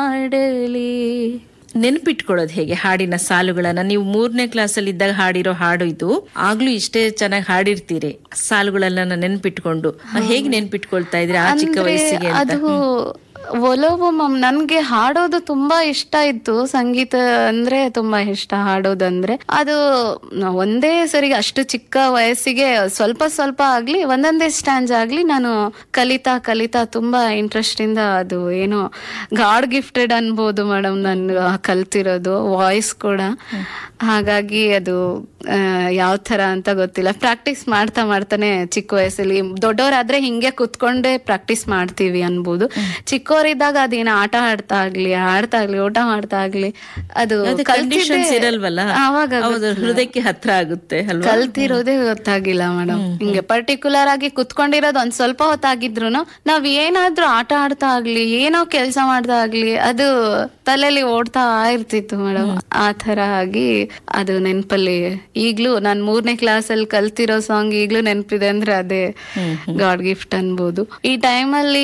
ಹಾಡಲಿ ನೆನ್ಪಿಟ್ಕೊಳ್ಳೋದು ಹೇಗೆ ಹಾಡಿನ ಸಾಲುಗಳನ್ನ ನೀವು ಮೂರನೇ ಕ್ಲಾಸಲ್ಲಿ ಇದ್ದಾಗ ಹಾಡಿರೋ ಹಾಡು ಇದು ಆಗ್ಲೂ ಇಷ್ಟೇ ಚೆನ್ನಾಗಿ ಹಾಡಿರ್ತೀರಿ ಸಾಲುಗಳೆಲ್ಲ ನೆನ್ಪಿಟ್ಕೊಂಡು ಹೇಗೆ ನೆನ್ಪಿಟ್ಕೊಳ್ತಾ ಇದ್ರಿ ಆ ಚಿಕ್ಕ ಅಂದ್ರೆ ವಯಸ್ಸಿಗೆ ಅಂತ ಅದು ಒಲವು ಮಮ್ ನನ್ಗೆ ಹಾಡೋದು ತುಂಬಾ ಇಷ್ಟ ಇತ್ತು ಸಂಗೀತ ಅಂದ್ರೆ ತುಂಬಾ ಇಷ್ಟ ಹಾಡೋದಂದ್ರೆ ಅದು ಒಂದೇ ಸರಿ ಅಷ್ಟು ಚಿಕ್ಕ ವಯಸ್ಸಿಗೆ ಸ್ವಲ್ಪ ಸ್ವಲ್ಪ ಆಗ್ಲಿ ಒಂದೊಂದೇ ಸ್ಟ್ಯಾಂಜ್ ಆಗ್ಲಿ ನಾನು ಕಲಿತಾ ಕಲಿತಾ ತುಂಬಾ ಇಂಟ್ರೆಸ್ಟ್ ಇಂದ ಅದು ಏನೋ ಗಾಡ್ ಗಿಫ್ಟೆಡ್ ಅನ್ಬೋದು ಮೇಡಮ್ ನಾನು ಕಲ್ತಿರೋದು ವಾಯ್ಸ್ ಕೂಡ ಹಾಗಾಗಿ ಅದು ಯಾವ ತರ ಅಂತ ಗೊತ್ತಿಲ್ಲ ಪ್ರಾಕ್ಟೀಸ್ ಮಾಡ್ತಾ ಮಾಡ್ತಾನೆ ಚಿಕ್ಕ ವಯಸ್ಸಲ್ಲಿ ದೊಡ್ಡವರಾದ್ರೆ ಹಿಂಗೆ ಕುತ್ಕೊಂಡೇ ಪ್ರಾಕ್ಟೀಸ್ ಮಾಡ್ತೀವಿ ಅನ್ಬೋದು ಚಿಕ್ಕವರಿದ್ದಾಗ ಅದೇನ ಆಟ ಆಡ್ತಾ ಆಗ್ಲಿ ಆಡ್ತಾ ಆಗ್ಲಿ ಊಟ ಮಾಡ್ತಾ ಆಗ್ಲಿ ಅದು ಕಂಡೀಷನ್ಸ್ ಇರಲ್ವಲ್ಲ ಆವಾಗ ಹೌದು ಹೃದಯಕ್ಕೆ ಹತ್ರ ಆಗುತ್ತೆ ಅಲ್ವಾ ಕಲ್ತಿರೋದೇ ಗೊತ್ತಾಗಿಲ್ಲ ಮೇಡಮ್ ಹಿಂಗೆ ಪರ್ಟಿಕ್ಯುಲರ್ ಆಗಿ ಕುತ್ಕೊಂಡಿರೋದು ಒಂದ್ ಸ್ವಲ್ಪ ಹೊತ್ತಾಗಿದ್ರು ನಾವ್ ಏನಾದ್ರೂ ಆಟ ಆಡ್ತಾ ಆಗ್ಲಿ ಏನೋ ಕೆಲಸ ಮಾಡ್ತಾ ಆಗ್ಲಿ ಅದು ತಲೆಯಲ್ಲಿ ಓಡ್ತಾ ಇರ್ತಿತ್ತು ಮೇಡಮ್ ಆ ತರ ಆಗಿ ಅದು ನೆನ್ಪಲ್ಲಿ ಈಗ್ಲೂ ನಾನ್ ಮೂರನೇ ಕ್ಲಾಸ್ ಅಲ್ಲಿ ಕಲ್ತಿರೋ ಸಾಂಗ್ ಈಗ್ಲೂ ನೆನ್ಪಿದೆ ಅಂದ್ರೆ ಅದೇ ಗಾಡ್ ಗಿಫ್ಟ್ ಅನ್ಬೋದು ಈ ಟೈಮಲ್ಲಿ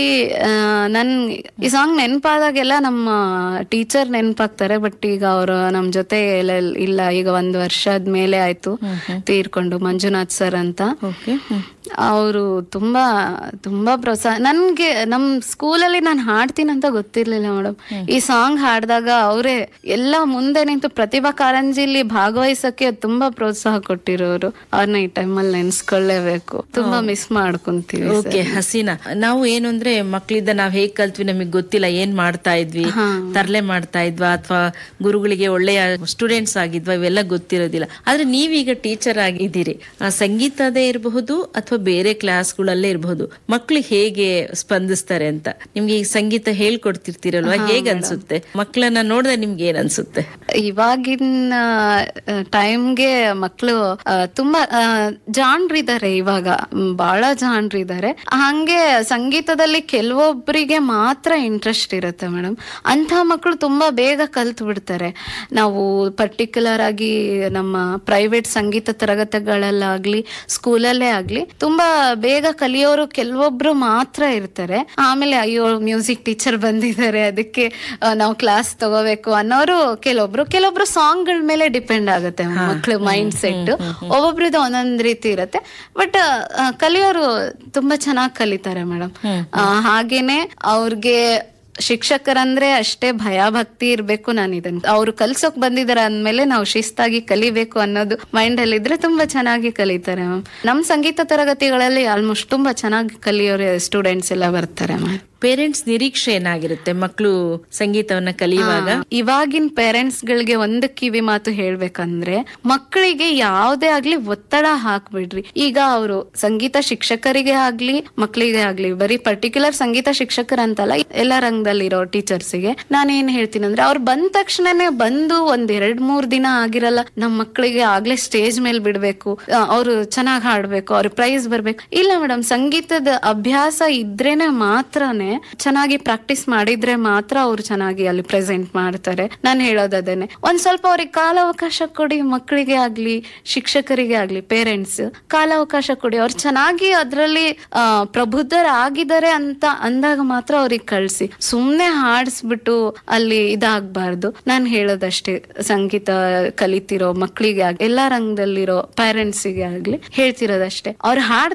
ನನ್ ಈ ಸಾಂಗ್ ನೆನ್ಪಾದಾಗೆಲ್ಲ ನಮ್ಮ ಟೀಚರ್ ನೆನ್ಪಾಗ್ತಾರೆ ಬಟ್ ಈಗ ಅವರು ನಮ್ ಜೊತೆ ಇಲ್ಲ ಇಲ್ಲ ಈಗ ಒಂದ್ ವರ್ಷದ ಮೇಲೆ ಆಯ್ತು ತೀರ್ಕೊಂಡು ಮಂಜುನಾಥ್ ಸರ್ ಅಂತ ಓಕೆ ಅವರು ತುಂಬಾ ತುಂಬಾ ಪ್ರೋತ್ಸಾಹ ನನ್ಗೆ ನಮ್ ಸ್ಕೂಲಲ್ಲಿ ನಾನು ಹಾಡ್ತೀನಿ ಅಂತ ಗೊತ್ತಿರ್ಲಿಲ್ಲ ಮೇಡಮ್ ಈ ಸಾಂಗ್ ಹಾಡಿದಾಗ ಅವರೇ ಎಲ್ಲ ಮುಂದೆ ನಿಂತು ಪ್ರತಿಭಾ ಕಾರಂಜಿಲಿ ಭಾಗವಹಿಸಕ್ಕೆ ತುಂಬಾ ಪ್ರೋತ್ಸಾಹ ಕೊಟ್ಟಿರೋರು ಅವ್ರನ್ನ ಈ ಟೈಮಲ್ಲಿ ನೆನ್ಸ್ಕೊಳ್ಳೇಬೇಕು ತುಂಬಾ ಮಿಸ್ ಮಾಡ್ಕೊಂತೀವಿ ಓಕೆ ಹಸೀನಾ ನಾವು ಏನು ಅಂದ್ರೆ ಮಕ್ಳಿಂದ ನಾವ್ ಹೇಗ್ ಕಲ್ತ್ವಿ ನಮಗ್ ಗೊತ್ತಿಲ್ಲ ಏನ್ ಮಾಡ್ತಾ ಇದ್ವಿ ತರ್ಲೆ ಮಾಡ್ತಾ ಇದ್ವಾ ಅಥವಾ ಗುರುಗಳಿಗೆ ಒಳ್ಳೆಯ ಸ್ಟೂಡೆಂಟ್ಸ್ ಆಗಿದ್ವಾ ಇವೆಲ್ಲ ಗೊತ್ತಿರೋದಿಲ್ಲ ಆದ್ರೆ ನೀವೀಗ ಟೀಚರ್ ಆಗಿದ್ದೀರಿ ಆ, ಸಂಗೀತದೇ ಇರಬಹುದು ಅಥವಾ ಬೇರೆ ಕ್ಲಾಸ್ಗಳಲ್ಲೇ ಇರಬಹುದು ಮಕ್ಳಿಗೆ ಹೇಗೆ ಸ್ಪಂದಿಸ್ತಾರೆ ಅಂತ ನಿಮ್ಗೆ ಈಗ ಸಂಗೀತ ಹೇಳ್ಕೊಡ್ತಿರ್ತೀರಲ್ವಾ ಹೇಗ್ ಅನ್ಸುತ್ತೆ ಮಕ್ಕಳನ್ನ ನೋಡಿದ್ರೆ ನಿಮ್ಗೆ ಏನ್ ಅನ್ಸುತ್ತೆ ಇವಾಗಿನ ಟೈಮ್ಗೆ ಮಕ್ಕಳು ತುಂಬಾ ಆ, ಜಾಣ್ರಿದ್ದಾರೆ ಇವಾಗ ಮ್, ಬಹಳ ಜಾಣ್ರಿದ್ದಾರೆ ಹಂಗೆ ಸಂಗೀತದಲ್ಲಿ ಕೆಲವೊಬ್ಬರಿಗೆ ಮಾತ್ರ ಇಂಟ್ರೆಸ್ಟ್ ಇರುತ್ತೆ ಮೇಡಮ್ ಅಂಥ ಮಕ್ಕಳು ತುಂಬಾ ಬೇಗ ಕಲ್ತು ಬಿಡ್ತಾರೆ ನಾವು ಪರ್ಟಿಕ್ಯುಲರ್ ಆಗಿ ನಮ್ಮ ಪ್ರೈವೇಟ್ ಸಂಗೀತ ತರಗತಿಗಳಲ್ಲಾಗ್ಲಿ ಸ್ಕೂಲಲ್ಲೇ ಆಗ್ಲಿ ತುಂಬಾ ಬೇಗ ಕಲಿಯೋರು ಕೆಲವೊಬ್ರು ಮಾತ್ರ ಇರ್ತಾರೆ ಆಮೇಲೆ ಅಯ್ಯೋ ಮ್ಯೂಸಿಕ್ ಟೀಚರ್ ಬಂದಿದ್ದಾರೆ ಅದಕ್ಕೆ ಆ, ನಾವು ಕ್ಲಾಸ್ ತಗೋಬೇಕು ಅನ್ನೋರು ಕೆಲವೊಬ್ರು ಕೆಲವೊಬ್ರು ಸಾಂಗ್ ಗಳ ಮೇಲೆ ಡಿಪೆಂಡ್ ಆಗುತ್ತೆ ಮಕ್ಳು ಮೈಂಡ್ ಸೆಟ್ ಒಬ್ಬೊಬ್ರದ್ದು ಒಂದೊಂದ್ ರೀತಿ ಇರುತ್ತೆ ಬಟ್ ಕಲಿಯೋರು ತುಂಬಾ ಚೆನ್ನಾಗಿ ಕಲಿತಾರೆ ಮೇಡಮ್ ಹಾಗೇನೆ ಅವ್ರಿಗೆ ಶಿಕ್ಷಕರಂದ್ರೆ ಅಷ್ಟೇ ಭಯ ಭಕ್ತಿ ಇರ್ಬೇಕು ನಾನು ಇದನ್ನ ಅವ್ರು ಕಲ್ಸೋಕ್ ಬಂದಿದಾರೆ ಅಂದ್ಮೇಲೆ ನಾವು ಶಿಸ್ತಾಗಿ ಕಲಿಬೇಕು ಅನ್ನೋದು ಮೈಂಡ್ ಅಲ್ಲಿ ಇದ್ರೆ ತುಂಬಾ ಚೆನ್ನಾಗಿ ಕಲಿತಾರೆ ಮ್ಯಾಮ್ ನಮ್ ಸಂಗೀತ ತರಗತಿಗಳಲ್ಲಿ ಆಲ್ಮೋಸ್ಟ್ ತುಂಬಾ ಚೆನ್ನಾಗಿ ಕಲಿಯೋರು ಸ್ಟೂಡೆಂಟ್ಸ್ ಎಲ್ಲ ಬರ್ತಾರೆ ಮ್ಯಾಮ್ ಪೇರೆಂಟ್ಸ್ ನಿರೀಕ್ಷೆ ಏನಾಗಿರುತ್ತೆ ಮಕ್ಕಳು ಸಂಗೀತವನ್ನ ಕಲಿಯುವಾಗ ಇವಾಗಿನ ಪೇರೆಂಟ್ಸ್ ಗಳಿಗೆ ಒಂದು ಕಿವಿ ಮಾತು ಹೇಳ್ಬೇಕಂದ್ರೆ ಮಕ್ಕಳಿಗೆ ಯಾವ್ದೇ ಆಗ್ಲಿ ಒತ್ತಡ ಹಾಕ್ಬಿಡ್ರಿ ಈಗ ಅವರು ಸಂಗೀತ ಶಿಕ್ಷಕರಿಗೆ ಆಗ್ಲಿ ಮಕ್ಕಳಿಗೆ ಆಗ್ಲಿ ಬರೀ ಪರ್ಟಿಕ್ಯುಲರ್ ಸಂಗೀತ ಶಿಕ್ಷಕರಂತಲ್ಲ ಎಲ್ಲ ರಂಗದಲ್ಲಿರೋ ಟೀಚರ್ಸಿಗೆ ನಾನೇನ್ ಹೇಳ್ತೀನಿ ಅಂದ್ರೆ ಅವ್ರು ಬಂದ ತಕ್ಷಣನೇ ಬಂದು ಒಂದ್ ಎರಡ್ ಮೂರ್ ದಿನ ಆಗಿರಲ್ಲ ನಮ್ ಮಕ್ಕಳಿಗೆ ಆಗ್ಲೇ ಸ್ಟೇಜ್ ಮೇಲೆ ಬಿಡ್ಬೇಕು ಅವರು ಚೆನ್ನಾಗಿ ಹಾಡ್ಬೇಕು ಅವ್ರ ಪ್ರೈಸ್ ಬರ್ಬೇಕು ಇಲ್ಲ ಮೇಡಮ್ ಸಂಗೀತದ ಅಭ್ಯಾಸ ಇದ್ರೇನೆ ಮಾತ್ರನೇ ಚೆನ್ನಾಗಿ ಪ್ರಾಕ್ಟೀಸ್ ಮಾಡಿದ್ರೆ ಮಾತ್ರ ಅವ್ರು ಚೆನ್ನಾಗಿ ಅಲ್ಲಿ ಪ್ರೆಸೆಂಟ್ ಮಾಡ್ತಾರೆ ನಾನು ಹೇಳೋದದೇನೆ ಒಂದ್ ಸ್ವಲ್ಪ ಅವ್ರಿಗೆ ಕಾಲಾವಕಾಶ ಕೊಡಿ ಮಕ್ಕಳಿಗೆ ಆಗ್ಲಿ ಶಿಕ್ಷಕರಿಗೆ ಆಗ್ಲಿ ಪೇರೆಂಟ್ಸ್ ಕಾಲಾವಕಾಶ ಕೊಡಿ ಅವ್ರು ಚೆನ್ನಾಗಿ ಅದ್ರಲ್ಲಿ ಆ, ಪ್ರಬುದ್ಧರಾಗಿದ್ದಾರೆ ಅಂತ ಅಂದಾಗ ಮಾತ್ರ ಅವ್ರಿಗೆ ಕಳ್ಸಿ ಸುಮ್ನೆ ಹಾಡಿಸ್ಬಿಟ್ಟು ಅಲ್ಲಿ ಇದಾಗಬಾರ್ದು ನಾನು ಹೇಳೋದಷ್ಟೇ ಸಂಗೀತ ಕಲಿತಿರೋ ಮಕ್ಕಳಿಗೆ ಆಗ್ಲಿ ಎಲ್ಲಾ ರಂಗದಲ್ಲಿರೋ ಪೇರೆಂಟ್ಸಿಗೆ ಆಗ್ಲಿ ಹೇಳ್ತಿರೋದಷ್ಟೇ ಅವ್ರು ಹಾಡ್